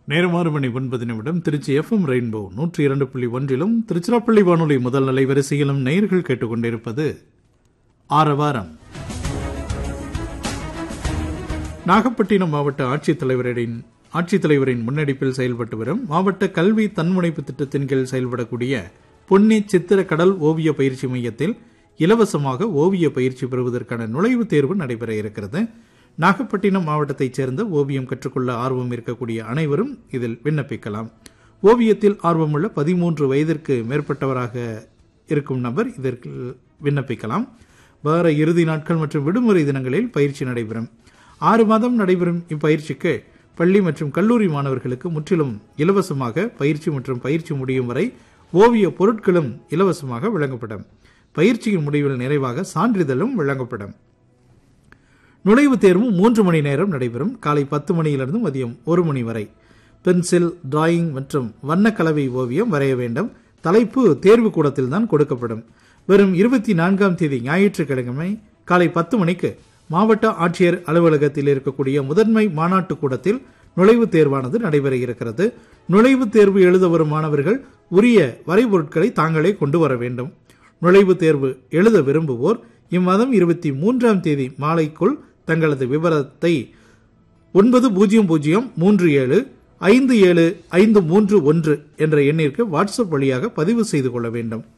நேரம் ஆறு மணி ஒன்பது நிமிடம் திருச்சி எஃப்எம் ரெயின்போ நூற்றி இரண்டு புள்ளி ஒன்றிலும் திருச்சிராப்பள்ளி வானொலி முதல் நிலை வரிசையிலும் நேயர்கள் கேட்டுக்கொண்டிருப்பது ஆரவாரம் நாகப்பட்டினம் மாவட்ட ஆட்சித்தலைவரின் ஆட்சித்தலைவரின் முன்னெடுப்பில் செயல்பட்டு வரும் மாவட்ட கல்வி தன்முனைப்பு திட்டத்தின் கீழ் செயல்படக்கூடிய பொன்னி சித்திர கடல் ஓவிய பயிற்சி மையத்தில் இலவசமாக ஓவிய பயிற்சி பெறுவதற்கான நுழைவுத் தேர்வு நடைபெற இருக்கிறது நாகப்பட்டினம் மாவட்டத்தைச் சேர்ந்த ஓவியம் கற்றுக்கொள்ள ஆர்வம் இருக்கக்கூடிய அனைவரும் இதில் விண்ணப்பிக்கலாம் ஓவியத்தில் ஆர்வமுள்ள பதிமூன்று வயதிற்கு மேற்பட்டவராக இருக்கும் நபர் இதற்கு விண்ணப்பிக்கலாம் வார இறுதி நாட்கள் மற்றும் விடுமுறை தினங்களில் பயிற்சி நடைபெறும் ஆறு மாதம் நடைபெறும் இப்பயிற்சிக்கு பள்ளி மற்றும் கல்லூரி மாணவர்களுக்கு முற்றிலும் இலவசமாக பயிற்சி மற்றும் பயிற்சி முடியும் வரை ஓவிய பொருட்களும் இலவசமாக வழங்கப்படும் பயிற்சியின் முடிவில் நிறைவாக சான்றிதழும் வழங்கப்படும் நுழைவுத் தேர்வும் மூன்று மணி நேரம் நடைபெறும் காலை பத்து மணியிலிருந்து மதியம் ஒரு மணி வரை பென்சில் டிராயிங் மற்றும் வண்ணக்கலவை ஓவியம் வரைய வேண்டும் தலைப்பு தேர்வு கூடத்தில் தான் கொடுக்கப்படும் வரும் இருபத்தி நான்காம் தேதி ஞாயிற்றுக்கிழமை காலை பத்து மணிக்கு மாவட்ட ஆட்சியர் அலுவலகத்தில் இருக்கக்கூடிய முதன்மை மாநாட்டு கூடத்தில் நுழைவுத் தேர்வானது நடைபெற இருக்கிறது நுழைவுத் தேர்வு எழுத வரும் மாணவர்கள் உரிய வரைபொருட்களை தாங்களே கொண்டு வர வேண்டும் நுழைவுத் தேர்வு எழுத விரும்புவோர் இம்மாதம் இருபத்தி மூன்றாம் தேதி மாலைக்குள் தங்களது விவரத்தை ஒன்பது பூஜ்ஜியம் பூஜ்ஜியம் மூன்று ஏழு ஐந்து ஏழு ஐந்து மூன்று ஒன்று என்ற எண்ணிற்கு வாட்ஸ்அப் வழியாக பதிவு செய்து கொள்ள வேண்டும்